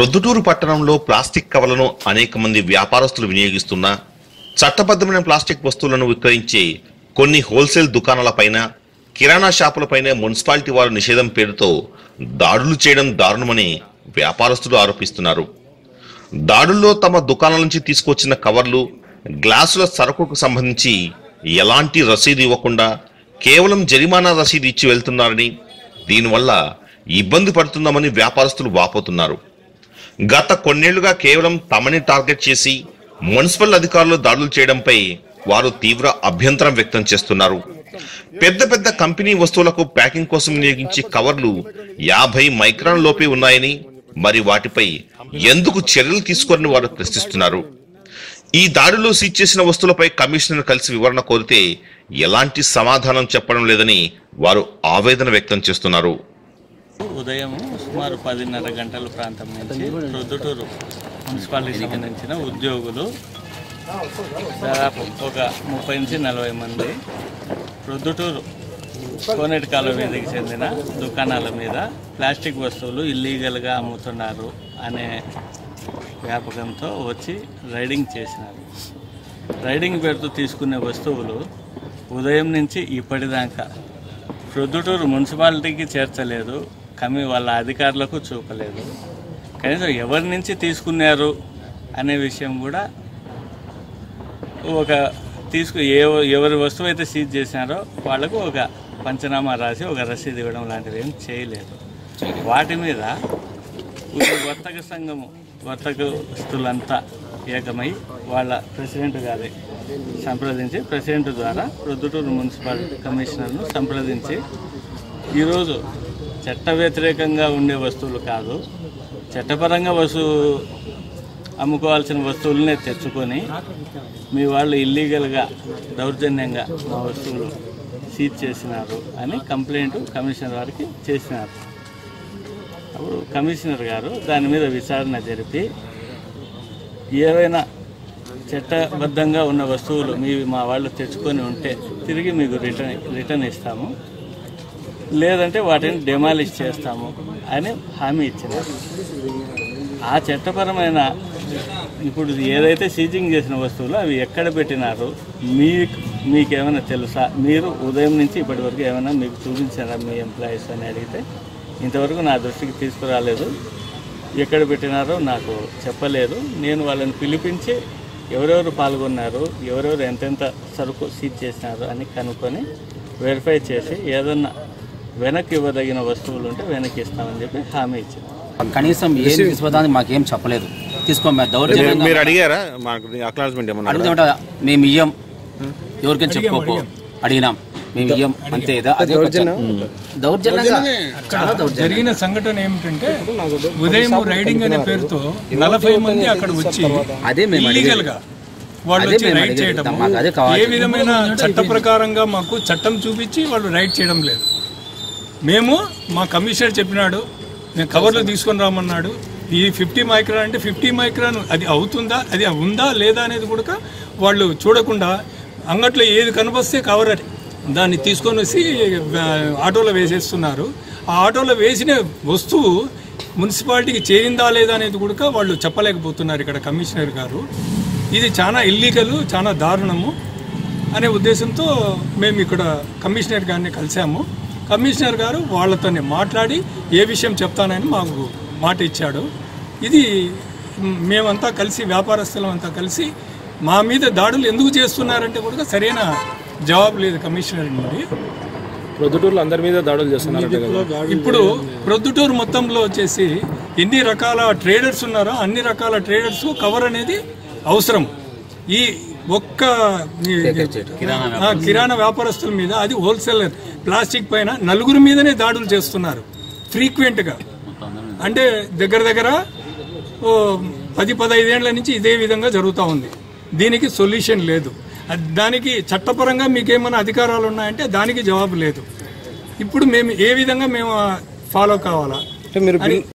ప్రొద్దుటూరు పట్టణంలో ప్లాస్టిక్ కవర్లను అనేక మంది వ్యాపారస్తులు వినియోగిస్తున్నా చట్టబద్ధమైన ప్లాస్టిక్ వస్తువులను విక్రయించే కొన్ని హోల్సేల్ దుకాణాలపైన కిరాణా షాపులపైనే మున్సిపాలిటీ వారు నిషేధం పేరుతో దాడులు చేయడం దారుణమని వ్యాపారస్తులు ఆరోపిస్తున్నారు దాడుల్లో తమ దుకాణాల నుంచి తీసుకొచ్చిన కవర్లు గ్లాసుల సరుకుకు సంబంధించి ఎలాంటి రసీదు ఇవ్వకుండా కేవలం జరిమానా రసీదు ఇచ్చి వెళ్తున్నారని దీనివల్ల ఇబ్బంది పడుతున్నామని వ్యాపారస్తులు వాపోతున్నారు గత కొన్నేళ్లుగా కేవలం తమని టార్గెట్ చేసి మున్సిపల్ అధికారులు దాడులు చేయడంపై వారు తీవ్ర అభ్యంతరం వ్యక్తం చేస్తున్నారు పెద్ద పెద్ద కంపెనీ వస్తువులకు ప్యాకింగ్ కోసం వినియోగించే కవర్లు యాభై మైక్రాన్ లోపే ఉన్నాయని మరి వాటిపై ఎందుకు చర్యలు తీసుకోరని వారు ప్రశ్నిస్తున్నారు ఈ దాడిలో సీజ్ చేసిన వస్తువులపై కమిషనర్ కలిసి వివరణ కోరితే ఎలాంటి సమాధానం చెప్పడం లేదని వారు ఆవేదన వ్యక్తం చేస్తున్నారు ఉదయం సుమారు పదిన్నర గంటల ప్రాంతం నుంచి ప్రొద్దుటూరు మున్సిపాలిటీకి సంబంధించిన ఉద్యోగులు దాదాపు ఒక ముప్పై నుంచి నలభై మంది ప్రొద్దుటూరు కోనేటి కాలువ వీధికి చెందిన దుకాణాల మీద ప్లాస్టిక్ వస్తువులు ఇల్లీగల్గా అమ్ముతున్నారు అనే వ్యాపకంతో వచ్చి రైడింగ్ చేసినారు రైడింగ్ పేరుతో తీసుకునే వస్తువులు ఉదయం నుంచి ఇప్పటిదాకా ప్రొద్దుటూరు మున్సిపాలిటీకి చేర్చలేదు కమి వాళ్ళ అధికారులకు చూపలేదు కనీసం ఎవరి నుంచి తీసుకున్నారు అనే విషయం కూడా ఒక తీసుకు ఏ ఎవరి వస్తువు అయితే సీజ్ చేసినారో వాళ్ళకు ఒక పంచనామా రాసి ఒక రసీదు ఇవ్వడం లాంటివి ఏం చేయలేదు వాటి మీద ఈ వర్తక సంఘము వర్తకస్తులంతా ఏకమై వాళ్ళ ప్రెసిడెంట్ గారి సంప్రదించి ప్రెసిడెంట్ ద్వారా ప్రొద్దుటూరు మున్సిపల్ కమిషనర్ను సంప్రదించి ఈరోజు చట్ట వ్యతిరేకంగా ఉండే వస్తువులు కాదు చట్టపరంగా వస్తువు అమ్ముకోవాల్సిన వస్తువులనే తెచ్చుకొని మీ వాళ్ళు ఇల్లీగల్గా దౌర్జన్యంగా మా వస్తువులు సీజ్ చేసినారు అని కంప్లైంట్ కమిషనర్ వారికి చేసినారు అప్పుడు కమిషనర్ గారు దాని మీద విచారణ జరిపి ఏవైనా చట్టబద్ధంగా ఉన్న వస్తువులు మీ మా వాళ్ళు తెచ్చుకొని ఉంటే తిరిగి మీకు రిటర్న్ రిటర్న్ ఇస్తాము లేదంటే వాటిని డెమాలిష్ చేస్తాము అని హామీ ఇచ్చినారు ఆ చట్టపరమైన ఇప్పుడు ఏదైతే సీజింగ్ చేసిన వస్తువులు అవి ఎక్కడ పెట్టినారు మీకు మీకేమైనా తెలుసా మీరు ఉదయం నుంచి ఇప్పటి వరకు ఏమైనా మీకు చూపించారా మీ ఎంప్లాయీస్ అని అడిగితే ఇంతవరకు నా దృష్టికి తీసుకురాలేదు ఎక్కడ పెట్టినారో నాకు చెప్పలేదు నేను వాళ్ళని పిలిపించి ఎవరెవరు పాల్గొన్నారు ఎవరెవరు ఎంతెంత సరుకు సీజ్ చేసినారు అని కనుక్కొని వెరిఫై చేసి ఏదన్నా వెనక్కి ఇవ్వదగిన వస్తువులు ఉంటే వెనక్కి ఇస్తామని చెప్పి హామీ ఇచ్చింది కనీసం ఏం తీసుకోవడానికి మాకేం చెప్పలేదు తీసుకో మేము దౌర్జన్యంగా మీరు అడిగారా మాకు అక్నాలజ్మెంట్ ఏమన్నా అడుగుతుంట మేము ఇయ్యం ఎవరికైనా చెప్పుకోపో అడిగినాం మేము ఇయ్యం అంతే ఇదా అదే ఒక చ- దౌర్జన్యంగా చాలా దౌర్జన్యం జరిగిన సంఘటన ఏమిటంటే ఉదయం రైడింగ్ అనే పేరుతో నలభై మంది అక్కడ వచ్చి అదే మేము ఇల్లీగల్ గా వాళ్ళు అదే వచ్చి మేము రైడ్ అడిగేది. చేయడం మాకు అదే కావాలి. ఏ విధమైన చట్ట ప్రకారంగా మాకు చట్టం చూపించి వాళ్ళు రైడ్ చేయడం లేదు మేము మా కమిషనర్ చెప్పినాడు నేను కవర్లు తీసుకొని రామన్నాడు ఈ ఫిఫ్టీ మైక్రాన్ అంటే ఫిఫ్టీ మైక్రాన్ అది అవుతుందా అది ఉందా లేదా అనేది కూడా వాళ్ళు చూడకుండా అంగట్లో ఏది కనిపిస్తే కవర్ అని దాన్ని తీసుకొని వచ్చి ఆ, ఆటోలో వేసేస్తున్నారు ఆ ఆటోలో వేసిన వస్తువు మున్సిపాలిటీకి చేరిందా లేదా అనేది కూడా వాళ్ళు చెప్పలేకపోతున్నారు ఇక్కడ కమిషనర్ గారు ఇది చాలా ఇల్లీగల్ చాలా దారుణము అనే ఉద్దేశంతో మేము ఇక్కడ కమిషనర్ గారిని కలిసాము కమిషనర్ గారు వాళ్ళతోనే మాట్లాడి ఏ విషయం చెప్తానని మాకు మాట ఇచ్చాడు ఇది మ్, మేమంతా కలిసి వ్యాపారస్తులం అంతా కలిసి మా మీద దాడులు ఎందుకు చేస్తున్నారంటే కూడా సరైన జవాబు లేదు కమిషనర్ నుండి ప్రొద్దుటూరులో అందరి మీద దాడులు చేస్తున్నారు ఇప్పుడు ప్రొద్దుటూరు మొత్తంలో వచ్చేసి ఎన్ని రకాల ట్రేడర్స్ ఉన్నారో అన్ని రకాల ట్రేడర్స్ కవర్ అనేది అవసరం ఈ ఒక్క ఈ- ఆ, కిరాణా వ్యాపారస్తుల మీద అది హోల్సేలర్ ప్లాస్టిక్ పైన నలుగురి మీదనే దాడులు చేస్తున్నారు ఫ్రీక్వెంట్గా అంటే దగ్గర దగ్గర ఓ పది పదైదేళ్ల నుంచి ఇదే విధంగా జరుగుతూ ఉంది దీనికి సొల్యూషన్ లేదు అది దానికి చట్టపరంగా మీకేమైనా అధికారాలు ఉన్నాయంటే దానికి జవాబు లేదు ఇప్పుడు మేము ఏ విధంగా మేము ఫాలో కావాలా అంటే మీరు అని